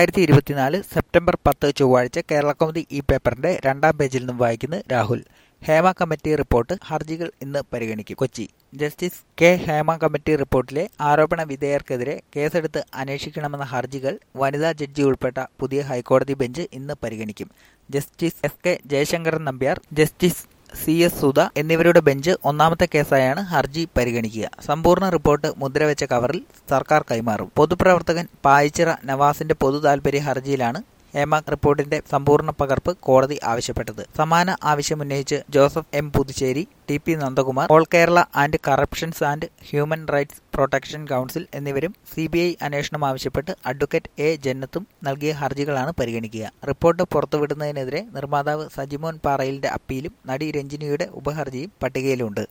രണ്ടായിരത്തി ഇരുപത്തിനാല് സെപ്റ്റംബർ പത്ത് ചൊവ്വാഴ്ച കേരളകൗമുദി ഈ പേപ്പറിന്റെ രണ്ടാം പേജിൽ നിന്നും വായിക്കുന്നു രാഹുൽ ഹേമ കമ്മിറ്റി റിപ്പോർട്ട് ഹർജികൾ ഇന്ന് പരിഗണിക്കും Kochi justice K Hema committee റിപ്പോർട്ടിലെ ആരോപണ വിധേയർക്കെതിരെ കേസെടുത്ത് അന്വേഷിക്കണമെന്ന ഹർജികൾ വനിതാ ജഡ്ജി ഉൾപ്പെട്ട പുതിയ ഹൈക്കോടതി ബെഞ്ച് ഇന്ന് പരിഗണിക്കും justice S K Jayasankaran Nambiar justice C S Sudha എന്നിവരുടെ ബെഞ്ച് ഒന്നാമത്തെ കേസായാണ് ഹർജി പരിഗണിക്കുക സമ്പൂർണ്ണ റിപ്പോർട്ട് മുദ്രവെച്ച കവറിൽ സർക്കാർ കൈമാറും പൊതുപ്രവർത്തകൻ പായിച്ചിറ നവാസിന്റെ പൊതു താൽപര്യ ഹർജിയിലാണ് ഹേമ റിപ്പോർട്ടിന്റെ സമ്പൂർണ്ണ പകർപ്പ് കോടതി ആവശ്യപ്പെട്ടത് സമാന ആവശ്യമുന്നയിച്ച് Joseph M Puthussery T P Nandakumar all Kerala and corruptions and human rights protection council എന്നിവരും സി ബി ഐ അന്വേഷണം ആവശ്യപ്പെട്ട് അഡ്വക്കേറ്റ് എ ജന്നത്തും നൽകിയ ഹർജികളാണ് പരിഗണിക്കുക റിപ്പോർട്ട് പുറത്തുവിടുന്നതിനെതിരെ നിർമ്മാതാവ് സജിമോൻ പാറയിലിന്റെ അപ്പീലും നടി രഞ്ജിനിയുടെ ഉപഹർജിയും പട്ടികയിലുണ്ട്